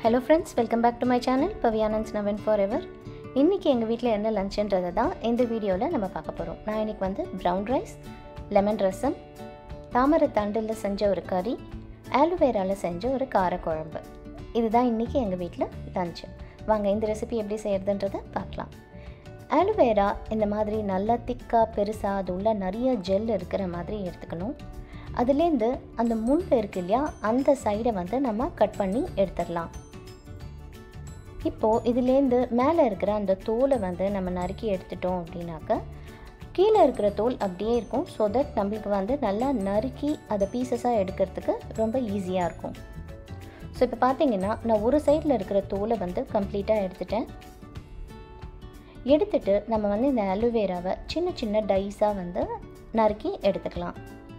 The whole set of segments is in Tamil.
hello friends welcome back to my channel பவியானன்ஸ் நவன் ஃபார் எவர் இன்றைக்கி எங்கள் வீட்டில் என்ன லஞ்சுன்றதை தான் இந்த வீடியோவில் நம்ம பார்க்க போகிறோம் நான் இன்றைக்கி வந்து ப்ரௌன் ரைஸ் லெமன் ரசம் தாமரை தண்டில் செஞ்ச ஒரு கறி ஆலுவேராவில் செஞ்ச ஒரு காரக்குழம்பு இதுதான் இன்றைக்கி எங்கள் வீட்டில் லஞ்சு வாங்க இந்த ரெசிபி எப்படி செய்கிறதுன்றதை பார்க்கலாம் ஆலுவேரா இந்த மாதிரி நல்லா திக்காக பெருசாக அது உள்ள நிறைய ஜெல் இருக்கிற மாதிரி எடுத்துக்கணும் அதுலேருந்து அந்த முள் இருக்கு இல்லையா அந்த சைடை வந்து நம்ம கட் பண்ணி எடுத்துடலாம் இப்போது இதுலேருந்து மேலே இருக்கிற அந்த தோலை வந்து நம்ம நறுக்கி எடுத்துட்டோம் அப்படின்னாக்க கீழே இருக்கிற தோல் அப்படியே இருக்கும் ஸோ தட் நம்மளுக்கு வந்து நல்லா நறுக்கி அதை பீசஸாக எடுக்கிறதுக்கு ரொம்ப ஈஸியாக இருக்கும் ஸோ இப்போ பார்த்தீங்கன்னா நான் ஒரு சைடில் இருக்கிற தோலை வந்து கம்ப்ளீட்டாக எடுத்துட்டேன் எடுத்துட்டு நம்ம வந்து இந்த அலுவேராவை சின்ன சின்ன டைஸாக வந்து நறுக்கி எடுத்துக்கலாம்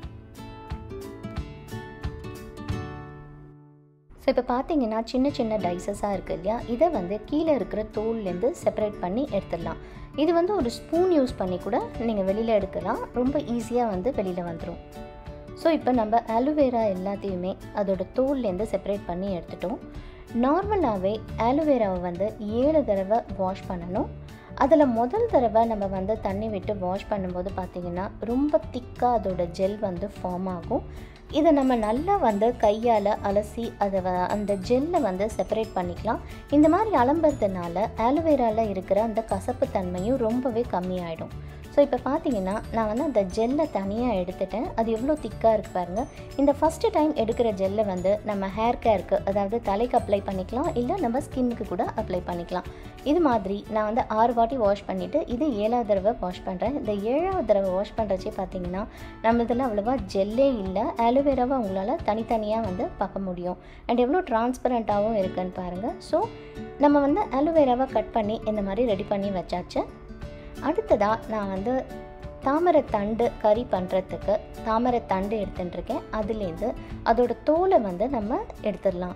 ஸோ இப்போ பார்த்தீங்கன்னா சின்ன சின்ன டைசஸாக இருக்குது இல்லையா இதை வந்து கீழே இருக்கிற தோல்லேருந்து செப்பரேட் பண்ணி எடுத்துடலாம் இது வந்து ஒரு ஸ்பூன் யூஸ் பண்ணி கூட நீங்கள் வெளியில் எடுக்கலாம் ரொம்ப ஈஸியாக வந்து வெளியில் வந்துடும் ஸோ இப்போ நம்ம அலுவேரா எல்லாத்தையுமே அதோட தோல்லேருந்து செப்பரேட் பண்ணி எடுத்துட்டோம் நார்மலாகவே ஆலுவேராவை வந்து ஏழு தடவை வாஷ் பண்ணணும் அதில் முதல் தடவை நம்ம வந்து தண்ணி விட்டு வாஷ் பண்ணும்போது பார்த்திங்கன்னா ரொம்ப திக்காக அதோட ஜெல் வந்து ஃபார்ம் ஆகும் இதை நம்ம நல்லா வந்து கையால் அலசி அதை வ- அந்த ஜெல்லை வந்து செப்பரேட் பண்ணிக்கலாம் இந்த மாதிரி அலம்புறதுனால ஆலோவேராவில் இருக்கிற அந்த கசப்பு தன்மையும் ரொம்பவே கம்மியாயிடும் ஸோ இப்போ பார்த்தீங்கன்னா நான் வந்து அந்த ஜெல்லை தனியாக எடுத்துட்டேன் அது எவ்வளோ திக்காக இருக்குது பாருங்கள் இந்த ஃபஸ்ட்டு டைம் எடுக்கிற ஜெல்லை வந்து நம்ம ஹேர் கேருக்கு அதாவது தலைக்கு அப்ளை பண்ணிக்கலாம் இல்லை நம்ம ஸ்கின்னுக்கு கூட அப்ளை பண்ணிக்கலாம் இது மாதிரி நான் வந்து ஆறு வாட்டி வாஷ் பண்ணிவிட்டு இது ஏழாவது தடவை வாஷ் பண்ணுறேன் இந்த ஏழாவது தடவை வாஷ் பண்ணுறச்சே பார்த்தீங்கன்னா நம்ம இதில் அவ்வளோவா ஜெல்லே இல்லை ஆலோவேராவை உங்களால் தனித்தனியாக வந்து பார்க்க முடியும் அண்ட் எவ்வளோ டிரான்ஸ்பரண்ட்டாகவும் இருக்குன்னு பாருங்கள் ஸோ நம்ம வந்து ஆலோவேராவை கட் பண்ணி இந்த மாதிரி ரெடி பண்ணி வச்சாச்சு அடுத்ததாக நான் வந்து தாமரை தண்டு கறி பண்ணுறதுக்கு தாமரை தண்டு எடுத்துட்டுருக்கேன் அதுலேருந்து அதோட தோலை வந்து நம்ம எடுத்துடலாம்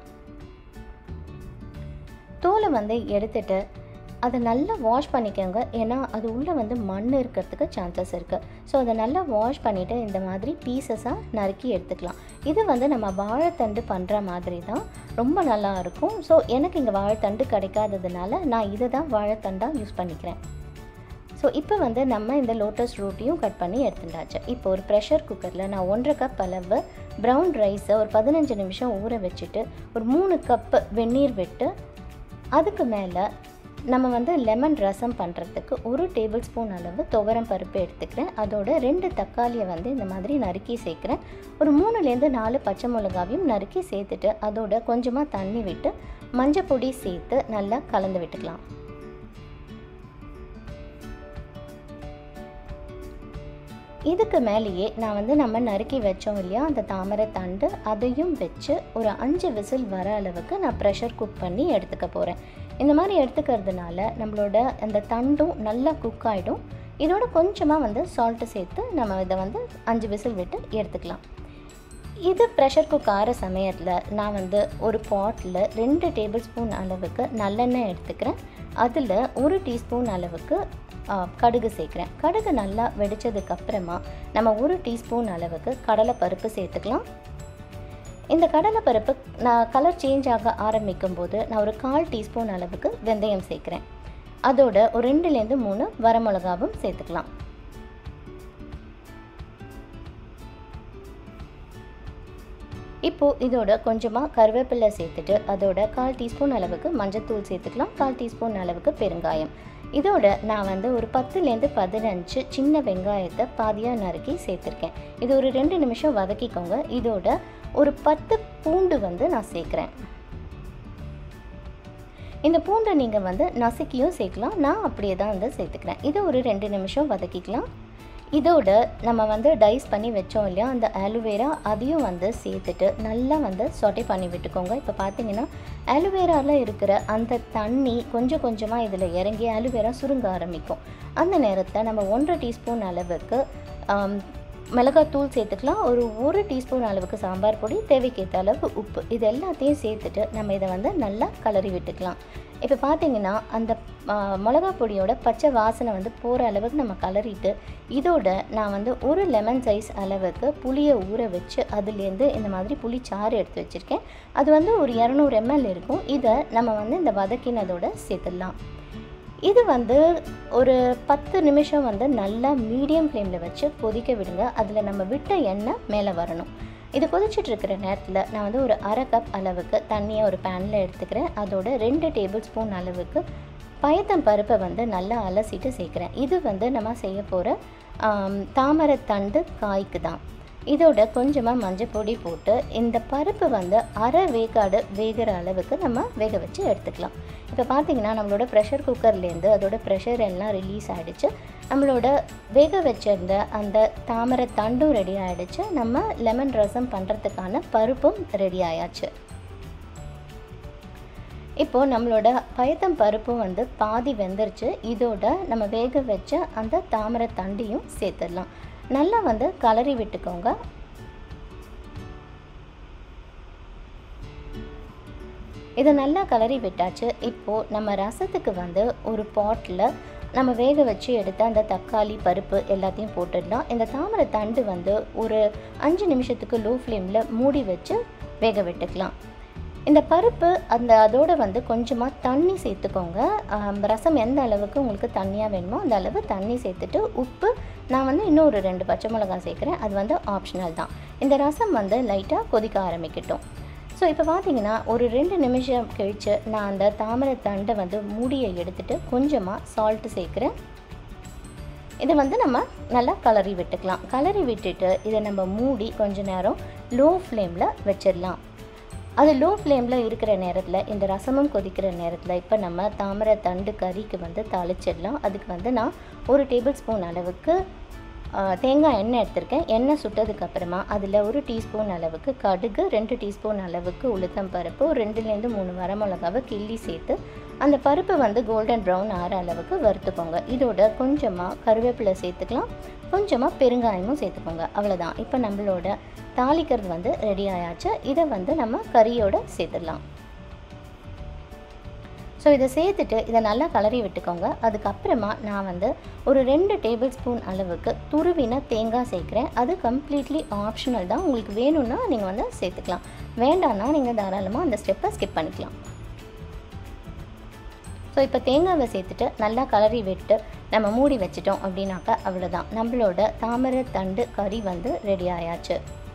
தோலை வந்து எடுத்துட்டு அதை நல்லா வாஷ் பண்ணிக்கோங்க ஏன்னா அது உள்ளே வந்து மண் இருக்கிறதுக்கு சான்சஸ் இருக்குது ஸோ அதை நல்லா வாஷ் பண்ணிவிட்டு இந்த மாதிரி பீசஸாக நறுக்கி எடுத்துக்கலாம் இது வந்து நம்ம வாழைத்தண்டு பண்ணுற மாதிரி தான் ரொம்ப நல்லா இருக்கும் ஸோ எனக்கு இங்கே வாழைத்தண்டு கிடைக்காததுனால நான் இதை தான் வாழைத்தண்டாக யூஸ் பண்ணிக்கிறேன் ஸோ இப்போ வந்து நம்ம இந்த லோட்டஸ் ரூட்டையும் கட் பண்ணி எடுத்துட்டாச்சு இப்போ ஒரு ப்ரெஷர் குக்கரில் நான் ஒன்றரை கப் அளவு ப்ரௌன் ரைஸை ஒரு பதினஞ்சு நிமிஷம் ஊற வச்சுட்டு ஒரு மூணு கப்பு வெந்நீர் விட்டு அதுக்கு மேலே நம்ம வந்து லெமன் ரசம் பண்ணுறதுக்கு ஒரு டேபிள் ஸ்பூன் அளவு துவரம் பருப்பு எடுத்துக்கிறேன் அதோட ரெண்டு தக்காளியை வந்து இந்த மாதிரி நறுக்கி சேர்க்குறேன் ஒரு மூணுலேருந்து நாலு பச்சை மிளகாவையும் நறுக்கி சேர்த்துட்டு அதோட கொஞ்சமாக தண்ணி விட்டு மஞ்சள் பொடி சேர்த்து நல்லா கலந்து விட்டுக்கலாம் இதுக்கு மேலேயே நான் வந்து நம்ம நறுக்கி வச்சோம் இல்லையா அந்த தாமரை தண்டு அதையும் வச்சு ஒரு அஞ்சு விசில் வர அளவுக்கு நான் ப்ரெஷர் குக் பண்ணி எடுத்துக்க போகிறேன் இந்த மாதிரி எடுத்துக்கிறதுனால நம்மளோட அந்த தண்டும் நல்லா குக் ஆகிடும் இதோட கொஞ்சமாக வந்து சால்ட்டு சேர்த்து நம்ம இதை வந்து அஞ்சு விசில் விட்டு எடுத்துக்கலாம் இது ப்ரெஷர் குக் ஆகிற சமயத்தில் நான் வந்து ஒரு பாட்டில் ரெண்டு டேபிள் ஸ்பூன் அளவுக்கு நல்லெண்ணெய் எடுத்துக்கிறேன் அதில் ஒரு டீஸ்பூன் அளவுக்கு ஆ, கடுகு சேர்க்குறேன் கடுகு நல்லா வெடிச்சதுக்கு அப்புறமா நம்ம ஒரு டீஸ்பூன் அளவுக்கு கடலைப்பருப்பு சேர்த்துக்கலாம் இந்த கடலைப்பருப்பு நான் கலர் சேஞ்ச் ஆக ஆரம்பிக்கும் போது நான் ஒரு கால் டீஸ்பூன் அளவுக்கு வெந்தயம் சேர்க்குறேன் அதோட ஒரு ரெண்டுலேருந்து மூணு வரமிளகாவும் சேர்த்துக்கலாம் இப்போது இதோட கொஞ்சமாக கருவேப்பிலை சேர்த்துட்டு அதோட கால் டீஸ்பூன் அளவுக்கு மஞ்சத்தூள் சேர்த்துக்கலாம் கால் டீஸ்பூன் அளவுக்கு பெருங்காயம் இதோட நான் வந்து ஒரு பத்துலேருந்து பதினஞ்சு சின்ன வெங்காயத்தை பாதியாக நறுக்கி சேர்த்துருக்கேன் இது ஒரு ரெண்டு நிமிஷம் வதக்கிக்கோங்க இதோட ஒரு பத்து பூண்டு வந்து நான் சேர்க்குறேன் இந்த பூண்டை நீங்கள் வந்து நசுக்கியும் சேர்க்கலாம் நான் அப்படியே தான் வந்து சேர்த்துக்கிறேன் இதை ஒரு ரெண்டு நிமிஷம் வதக்கிக்கலாம் இதோட நம்ம வந்து டைஸ் பண்ணி வச்சோம் இல்லையா அந்த ஆலுவேரா அதையும் வந்து சேர்த்துட்டு நல்லா வந்து சொட்டை பண்ணி விட்டுக்கோங்க இப்போ பார்த்தீங்கன்னா ஆலுவேராவில் இருக்கிற அந்த தண்ணி கொஞ்சம் கொஞ்சமாக இதில் இறங்கி ஆலுவேரா சுருங்க ஆரம்பிக்கும் அந்த நேரத்தில் நம்ம ஒன்றரை டீஸ்பூன் அளவுக்கு ஆம், மிளகாத்தூள் சேர்த்துக்கலாம் ஒரு ஒரு டீஸ்பூன் அளவுக்கு சாம்பார் பொடி தேவைக்கேற்ற அளவு உப்பு இது எல்லாத்தையும் சேர்த்துட்டு நம்ம இதை வந்து நல்லா கலரி விட்டுக்கலாம் இப்போ பார்த்தீங்கன்னா அந்த ஆ, மிளகா பொடியோட பச்சை வாசனை வந்து போகிற அளவுக்கு நம்ம கலரிட்டு இதோட நான் வந்து ஒரு லெமன் சைஸ் அளவுக்கு புளியை ஊற வச்சு அதுலேருந்து இந்த மாதிரி புளி சாறு எடுத்து வச்சுருக்கேன் அது வந்து ஒரு இரநூறு எம்எல் இருக்கும் இதை நம்ம வந்து இந்த வதக்கினதோட சேர்த்துடலாம் இது வந்து ஒரு பத்து நிமிஷம் வந்து நல்லா மீடியம் ஃப்ளேமில் வச்சு கொதிக்க விடுங்க அதில் நம்ம விட்ட எண்ணெய் மேலே வரணும் இது கொதிச்சிட்டு இருக்கிற நேரத்தில் நான் வந்து ஒரு அரை கப் அளவுக்கு தண்ணியை ஒரு பேனில் எடுத்துக்கிறேன் அதோட ரெண்டு டேபிள் ஸ்பூன் அளவுக்கு பயத்தம் பருப்பை வந்து நல்லா அலசிட்டு சேர்க்குறேன் இது வந்து நம்ம செய்ய போகிற தாமரைத்தண்டு காய்க்கு தான் இதோட கொஞ்சமாக மஞ்சள் பொடி போட்டு இந்த பருப்பு வந்து அரை வேக்காடு வேகிற அளவுக்கு நம்ம வேக வச்சு எடுத்துக்கலாம் இப்போ பார்த்தீங்கன்னா நம்மளோட ப்ரெஷர் குக்கர்லேருந்து அதோட ப்ரெஷர் எல்லாம் ரிலீஸ் ஆகிடுச்சு நம்மளோட வேக வச்சிருந்த அந்த தாமரை தண்டும் ரெடி ஆகிடுச்சு நம்ம லெமன் ரசம் பண்ணுறதுக்கான பருப்பும் ரெடி ஆயாச்சு இப்போது நம்மளோட பயத்தம் பருப்பும் வந்து பாதி வெந்துருச்சு இதோட நம்ம வேக வச்ச அந்த தாமரை தண்டையும் சேர்த்துடலாம் நல்லா வந்து கலரி விட்டுக்கோங்க இதை நல்லா கலரி விட்டாச்சு இப்போது நம்ம ரசத்துக்கு வந்து ஒரு பாட்டில் நம்ம வேக வச்சு எடுத்த அந்த தக்காளி பருப்பு எல்லாத்தையும் போட்டுடலாம் இந்த தாமரை தண்டு வந்து ஒரு அஞ்சு நிமிஷத்துக்கு லோ ஃப்ளேமில் மூடி வச்சு வேக விட்டுக்கலாம் இந்த பருப்பு அந்த அதோட வந்து கொஞ்சமாக தண்ணி சேர்த்துக்கோங்க ஆம், ரசம் எந்த அளவுக்கு உங்களுக்கு தண்ணியாக வேணுமோ அந்த அளவு தண்ணி சேர்த்துட்டு உப்பு நான் வந்து இன்னும் ஒரு ரெண்டு பச்சை மிளகாய் சேர்க்குறேன் அது வந்து ஆப்ஷனல் தான் இந்த ரசம் வந்து லைட்டாக கொதிக்க ஆரம்பிக்கட்டும் ஸோ இப்போ பார்த்தீங்கன்னா ஒரு ரெண்டு நிமிஷம் கழித்து நான் அந்த தாமரை தண்டை வந்து மூடியை எடுத்துட்டு கொஞ்சமாக சால்ட்டு சேர்க்குறேன் இதை வந்து நம்ம நல்லா கலரி விட்டுக்கலாம் கலரி விட்டுட்டு இதை நம்ம மூடி கொஞ்ச நேரம் லோ ஃப்ளேமில் வச்சிடலாம் அது லோ ஃப்ளேமில் இருக்கிற நேரத்தில் இந்த ரசமும் கொதிக்கிற நேரத்தில் இப்போ நம்ம தாமரை தண்டு கறிக்கு வந்து தாளிச்சிடலாம் அதுக்கு வந்து நான் ஒரு டேபிள் ஸ்பூன் அளவுக்கு ஆ, தேங்காய் எண்ணெய் எடுத்திருக்கேன் எண்ணெய் சுட்டதுக்கு அப்புறமா அதில் ஒரு டீஸ்பூன் அளவுக்கு கடுகு ரெண்டு டீஸ்பூன் அளவுக்கு உளுத்தம் பருப்பு ஒரு ரெண்டுலேருந்து மூணு வரமிளகாவை கிள்ளி சேர்த்து அந்த பருப்பு வந்து கோல்டன் ப்ரௌன் ஆற அளவுக்கு வறுத்துக்கோங்க இதோட கொஞ்சமாக கருவேப்பிலை சேர்த்துக்கலாம் கொஞ்சமாக பெருங்காயமும் சேர்த்துக்கோங்க அவ்வளோதான் இப்போ நம்மளோட தாளிக்கிறது வந்து ரெடி ஆயாச்சு இதை வந்து நம்ம கறியோட சேர்த்துடலாம் ஸோ இதை சேர்த்துட்டு இதை நல்லா கலரி விட்டுக்கோங்க அதுக்கப்புறமா நான் வந்து ஒரு ரெண்டு டேபிள் ஸ்பூன் அளவுக்கு துருவின தேங்காய் சேர்க்குறேன் அது கம்ப்ளீட்லி ஆப்ஷனல் தான் உங்களுக்கு வேணும்னா நீங்கள் வந்து சேர்த்துக்கலாம் வேண்டாம்னா நீங்கள் தாராளமாக அந்த ஸ்டெப்பை ஸ்கிப் பண்ணிக்கலாம் ஸோ இப்போ தேங்காவை சேர்த்துட்டு நல்லா கலரி விட்டு நம்ம மூடி வச்சிட்டோம் அப்படின்னாக்கா அவ்வளோதான் நம்மளோட தாமரை தண்டு கறி வந்து ரெடி ஆயாச்சு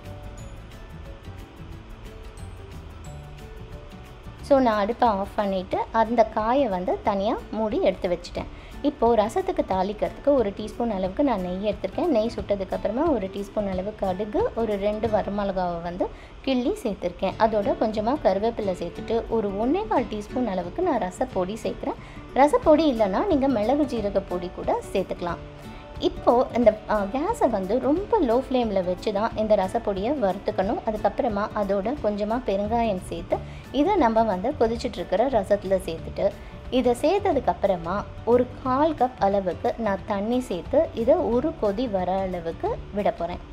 ஸோ நான் அடுப்பை ஆஃப் பண்ணிவிட்டு அந்த காயை வந்து தனியாக மூடி எடுத்து வச்சுட்டேன் இப்போது ரசத்துக்கு தாளிக்கிறதுக்கு ஒரு டீஸ்பூன் அளவுக்கு நான் நெய் எடுத்திருக்கேன் நெய் சுட்டதுக்கப்புறமா ஒரு டீஸ்பூன் அளவு கடுகு ஒரு ரெண்டு வரமிளகாவை வந்து கிள்ளி சேர்த்துருக்கேன் அதோட கொஞ்சமாக கருவேப்பிலை சேர்த்துட்டு ஒரு ஒன்றே கால் டீஸ்பூன் அளவுக்கு நான் ரசப்பொடி சேர்க்குறேன் ரசப்பொடி இல்லைன்னா நீங்கள் மிளகு ஜீரக பொடி கூட சேர்த்துக்கலாம் இப்போது இந்த கேஸை வந்து ரொம்ப லோ ஃப்ளேமில் வச்சு தான் இந்த ரசப்பொடியை வறுத்துக்கணும் அதுக்கப்புறமா அதோட கொஞ்சமாக பெருங்காயம் சேர்த்து இதை நம்ம வந்து கொதிச்சிட்ருக்கிற ரசத்தில் சேர்த்துட்டு இதை சேர்த்ததுக்கப்புறமா ஒரு கால் கப் அளவுக்கு நான் தண்ணி சேர்த்து இதை ஒரு கொதி வர அளவுக்கு விட போகிறேன்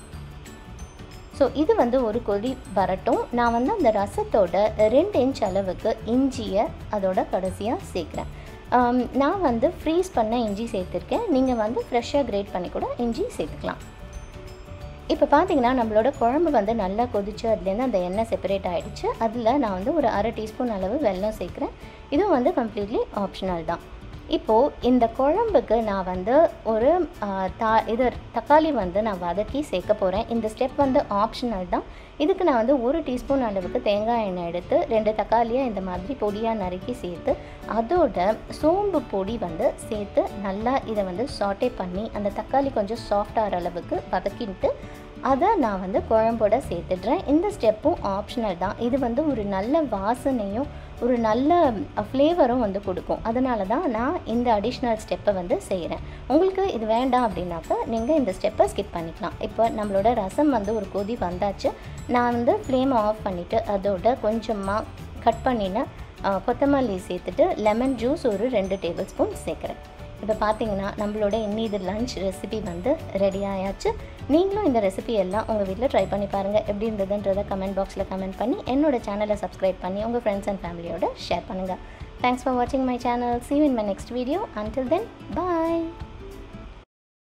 ஸோ இது வந்து ஒரு கொதி வரட்டும் நான் வந்து அந்த ரசத்தோட ரெண்டு இன்ச் அளவுக்கு இஞ்சியை அதோட கடைசியாக சேர்க்குறேன் ஆம், நான் வந்து ஃப்ரீஸ் பண்ண இஞ்சி சேர்த்துருக்கேன் நீங்கள் வந்து ஃப்ரெஷ்ஷாக கிரேட் பண்ணி கூட இஞ்சி சேர்த்துக்கலாம் இப்போ பார்த்தீங்கன்னா நம்மளோட குழம்பு வந்து நல்லா கொதிச்சு அதுலேருந்து அந்த எண்ணெய் செப்பரேட் ஆகிடுச்சு அதில் நான் வந்து ஒரு அரை டீஸ்பூன் அளவு வெல்லம் சேர்க்குறேன் இதுவும் வந்து கம்ப்ளீட்லி ஆப்ஷனல் தான் இப்போது இந்த குழம்புக்கு நான் வந்து ஒரு ஆ, தா இது தக்காளி வந்து நான் வதக்கி சேர்க்க போகிறேன் இந்த ஸ்டெப் வந்து ஆப்ஷனல் தான் இதுக்கு நான் வந்து ஒரு டீஸ்பூன் அளவுக்கு தேங்காய் எண்ணெய் எடுத்து ரெண்டு தக்காளியை இந்த மாதிரி பொடியாக நறுக்கி சேர்த்து அதோட சோம்பு பொடி வந்து சேர்த்து நல்லா இதை வந்து சாட்டே பண்ணி அந்த தக்காளி கொஞ்சம் சாஃப்ட் ஆகிற அளவுக்கு வதக்கிட்டு அதை நான் வந்து குழம்போட சேர்த்துடுறேன் இந்த ஸ்டெப்பும் ஆப்ஷனல் தான் இது வந்து ஒரு நல்ல வாசனையும் ஒரு நல்ல ஃப்ளேவரும் வந்து கொடுக்கும் அதனால தான் நான் இந்த அடிஷ்னல் ஸ்டெப்பை வந்து செய்கிறேன் உங்களுக்கு இது வேண்டாம் அப்படின்னாக்கா நீங்கள் இந்த ஸ்டெப்பை ஸ்கிப் பண்ணிக்கலாம் இப்போ நம்மளோட ரசம் வந்து ஒரு கொதி வந்தாச்சு நான் வந்து ஃப்ளேமை ஆஃப் பண்ணிவிட்டு அதோட கொஞ்சமாக கட் பண்ணின ஆ, கொத்தமல்லி சேர்த்துட்டு லெமன் ஜூஸ் ஒரு ரெண்டு டேபிள் ஸ்பூன் சேர்க்குறேன் இப்போ பார்த்தீங்கன்னா நம்மளோட இன்னிது லஞ்ச் ரெசிபி வந்து ரெடி ஆயாச்சு நீங்களும் இந்த ரெசிபி எல்லாம் உங்கள் வீட்டில் ட்ரை பண்ணி பாருங்கள் எப்படி இருந்ததுன்றதை கமெண்ட் பாக்ஸில் கமெண்ட் பண்ணி என்னோட சேனலை சப்ஸ்கிரைப் பண்ணி உங்கள் ஃப்ரெண்ட்ஸ் அண்ட் ஃபேமிலியோட ஷேர் பண்ணுங்கள் தேங்க்ஸ் ஃபார் வாட்சிங் my channel see you in my next video until then bye